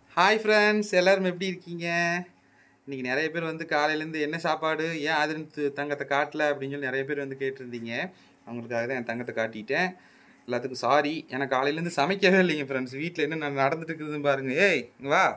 hi friends எல்லாரும் எப்படி இருக்கீங்க இன்றைக்கி நிறைய பேர் வந்து காலையிலேருந்து என்ன சாப்பாடு ஏன் அது தங்கத்தை காட்டல அப்படின்னு சொல்லி நிறைய பேர் வந்து கேட்டிருந்தீங்க அவங்களுக்காக தான் என் தங்கத்தை காட்டிட்டேன் எல்லாத்துக்கும் சாரி எனக்கு காலையிலேருந்து சமைக்கவே இல்லைங்க ஃப்ரெண்ட்ஸ் வீட்டில் என்ன நான் நடந்துட்டு இருக்குதுன்னு பாருங்க ஏய் இங்க வா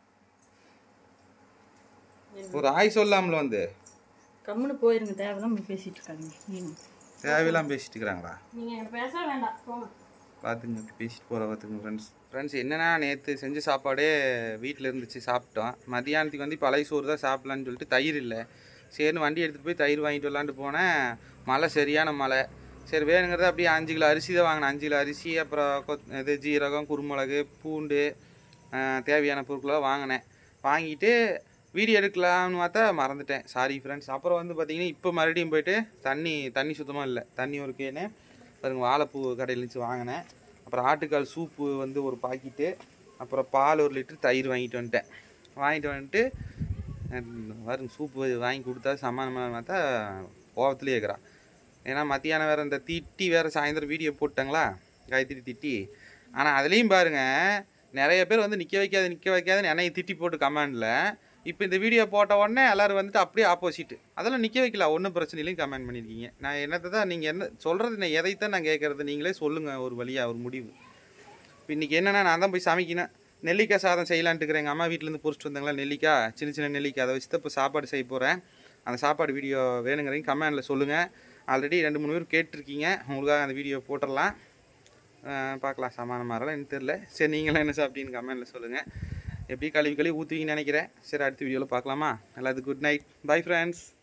ஒரு ஆய் சொல்லாமல வந்து கம்முன்னு போயிருங்க தேவையில்லாம பேசிட்டு இருக்காங்க நீங்க தேவையில்லாம் பேசிட்டு இருக்கிறாங்களா நீங்க பேச வேண்டாம் போங்க பார்த்துங்க இப்படி பேசிட்டு போகிற பார்த்துங்க ஃப்ரெண்ட்ஸ் ஃப்ரெண்ட்ஸ் என்னன்னா நேற்று செஞ்ச சாப்பாடே வீட்டில் இருந்துச்சு சாப்பிட்டோம் மதியானத்துக்கு வந்து பழைய சோறு தான் சாப்பிட்லான்னு சொல்லிட்டு தயிர் இல்லை சரின்னு வண்டி எடுத்துகிட்டு போய் தயிர் வாங்கிட்டு வரலான்ட்டு போனேன் மழை சரியான மழை சரி வேணுங்கிறத அப்படியே அஞ்சு கிலோ அரிசி தான் வாங்கினேன் அஞ்சு கிலோ அரிசி அப்புறம் கொத் இது ஜீரகம் குருமிளகு பூண்டு ஆஹ், தேவையான பொருட்களாக வாங்கினேன் வாங்கிட்டு வீடியோ எடுக்கலாம்னு பார்த்தா மறந்துட்டேன் சாரி ஃப்ரெண்ட்ஸ் அப்புறம் வந்து பார்த்தீங்கன்னா இப்போ மறுபடியும் போயிட்டு தண்ணி தண்ணி சுத்தமாக இல்லை தண்ணி ஒரு கேனு பாருங்க வாழைப்பூ கடையில் இருந்துச்சு வாங்கினேன் அப்புறம் ஆட்டுக்கால் சூப்பு வந்து ஒரு பாக்கெட்டு அப்புறம் பால் ஒரு லிட்டர் தயிர் வாங்கிட்டு வந்துட்டேன் வாங்கிட்டு வந்துட்டு அஹ் பாருங்க சூப்பு வாங்கி கொடுத்தா சமானமாக பார்த்தா கோவத்துலேயே இருக்கிறான் ஏன்னா மத்தியானம் வேறு இந்த திட்டி வேறு சாயந்தரம் வீடியோ போட்டாங்களா காயத்ரி திட்டி ஆனால் அதுலேயும் பாருங்கள் நிறைய பேர் வந்து நிற்க வைக்காது நிற்க வைக்காதுன்னு என்னைய திட்டி போட்டு கமெண்டில் இப்போ இந்த வீடியோ போட்ட உடனே எல்லோரும் வந்துட்டு அப்படியே ஆப்போசிட் அதெல்லாம் நிற்க வைக்கல ஒன்றும் பிரச்சனை இல்லையும் கமெண்ட் பண்ணியிருக்கீங்க நான் என்னத்தை தான் நீங்கள் என்ன சொல்கிறது நான் எதைத்தான் நான் கேட்குறது நீங்களே சொல்லுங்கள் ஒரு வழியாக ஒரு முடிவு இப்போ இன்றைக்கி என்னென்னா நான் தான் போய் சமைக்கணும் நெல்லிக்காய் சாதம் செய்யலான்ட்டு இருக்கிறேன் எங்கள் அம்மா வீட்டிலேருந்து பொறிச்சிட்டு வந்தாங்களா நெல்லிக்காய் சின்ன சின்ன நெல்லிக்காய் அதை வச்சு தான் இப்போ சாப்பாடு செய்ய போகிறேன் அந்த சாப்பாடு வீடியோ வேணுங்கிறீங்க கமெண்டில் சொல்லுங்கள் ஆல்ரெடி ரெண்டு மூணு பேர் கேட்டிருக்கீங்க உங்களுக்காக அந்த வீடியோ போட்டுடலாம் அஹ் பார்க்கலாம் சமானமாக இருக்கலாம் எனக்கு தெரில சரி நீங்களும் என்ன சாப்பிட்டீங்கன்னு கமெண்டில் சொல்லுங்கள் எப்படி கழுவி கழுவி ஊற்றுவீங்கன்னு நினைக்கிறேன் சரி அடுத்த வீடியோவில் பார்க்கலாமா எல்லாத்துக்கும் குட் நைட் பை ஃப்ரெண்ட்ஸ்